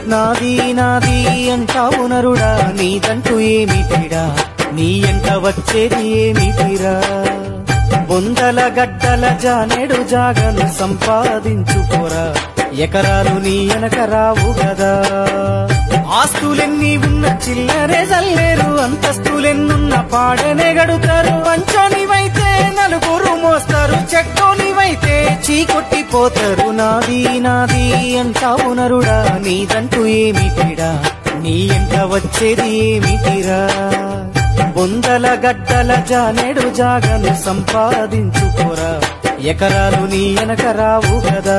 నాది నాది అంటావు నరుడా నీదంటూ ఏమిటిరా నీ ఎంట వచ్చేది ఏమిటిరా బొందల గడ్డల జానెడు జాగను సంపాదించుకోరా ఎకరాలు నీ వెనక రావు గదా ఆస్తులెన్ని ఉన్న చిల్లరే జల్లేరు అంతస్తులెన్నున్న పాడనే గడుతారు పంచనివైతే నలుగురు మోస్తారు చెక్కోనివైతే చీకొట్టిపోతారు నాది నాది అంటావు నరుడా నీదంటూ ఏమిటిరా నీ ఎంట వచ్చేది ఏమిటిరా బొందల గడ్డల జానెడు జాగను సంపాదించుకోరా ఎకరాలు నీ వెనక రావు కదా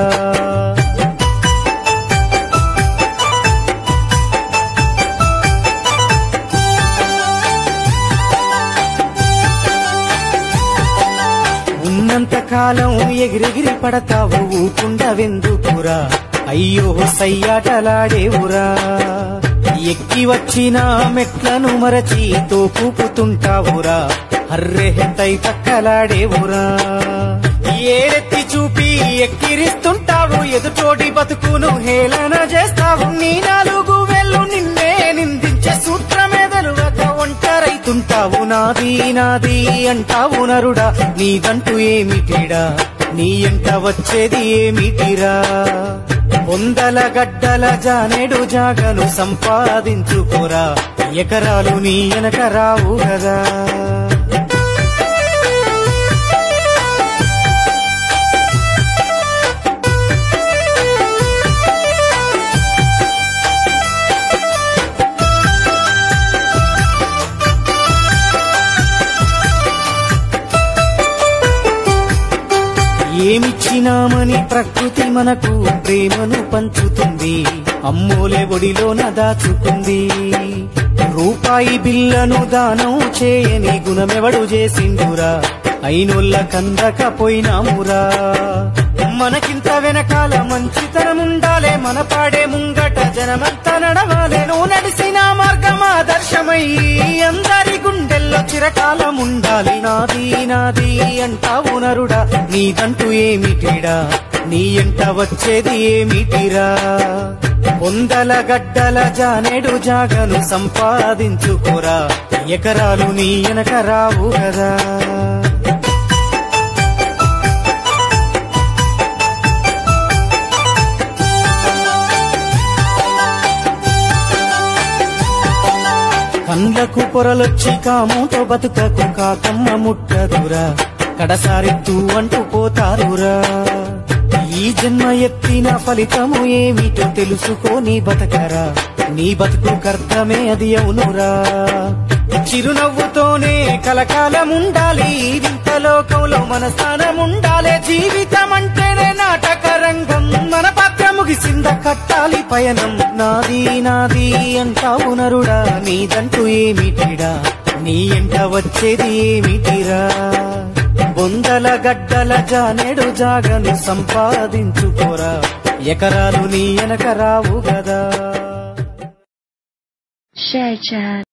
ఉన్నంత కాలం ఎగిరెగిరి పడతావు ఊకుండవెందుకురా అయ్యో సయ్యాటలాడేవురా ఎక్కి వచ్చిన మెట్లను మరచి తోపుతుంటావురా అర్రె తై పక్కలాడేవురా ఏడెత్తి చూపి ఎక్కిరిస్తుంటావు ఎదుటోటి బతుకును హేళన చేస్తావు నీ నాలుగు వెళ్ళు నిన్నే నిందించే సూత్రమేదలువక ఒంటరైతుంటావు నాది నాది అంటావు నరుడా నీదంటూ ఏమిటిడా నీ ఎంట వచ్చేది ఏమిటిరా వందల గడ్డల జానెడు జాగను సంపాదించుకోరా ఎకరాలు నీ వెనక రావు కదా ఏమిచ్చినామని ప్రకృతి మనకు ప్రేమను పంచుతుంది అమ్మోలే ఒడిలోన దాచుకుంది రూపాయి బిల్లను దానం చేయని గుణమెవడు చేసిండురా అయినోళ్ళ కందకపోయినామురా మనకింత వెనకాల మంచితనం ఉండాలే మన పాడే ముంగట జనమంతా నడవాలే నువ్వు నడిసిన మార్గం ఆదర్శమై అందరి గుండెల్లో చిరకాలం ఉండాలి నాది నాది అంటావు నరుడా నీదంటూ ఏమిటిడా నీ ఎంట వచ్చేది ఏమిటిరా వందల గడ్డల జానెడు జాగను సంపాదించుకోరా ఎకరాలు నీ వెనక రావు కదా కండ్లకు పొరలొచ్చి కాముతో బతుకకు కాకమ్మ ముట్టదురా కడసారెత్తు అంటూ పోతారురా ఈ జన్మ ఎత్తిన ఫలితము ఏమిటో తెలుసుకోని బతకరా నీ బతుకు కర్తమే అది అవునురా చిరునవ్వుతోనే కలకాలం ఉండాలి ఈ వింత లోకంలో మన స్థానం ఉండాలి జీవితం అంటేనే నాటక రంగం మన పాత్ర ముగిసింద కట్టాలి పయనం నాది నాది అంటావు నరుడా నీదంటూ ఏమిటిడా నీ ఎంట వచ్చేది ఏమిటిరా బొందల గడ్డల జానెడు జాగను సంపాదించుకోరా ఎకరాలు నీ వెనక రావు గదా Share chat.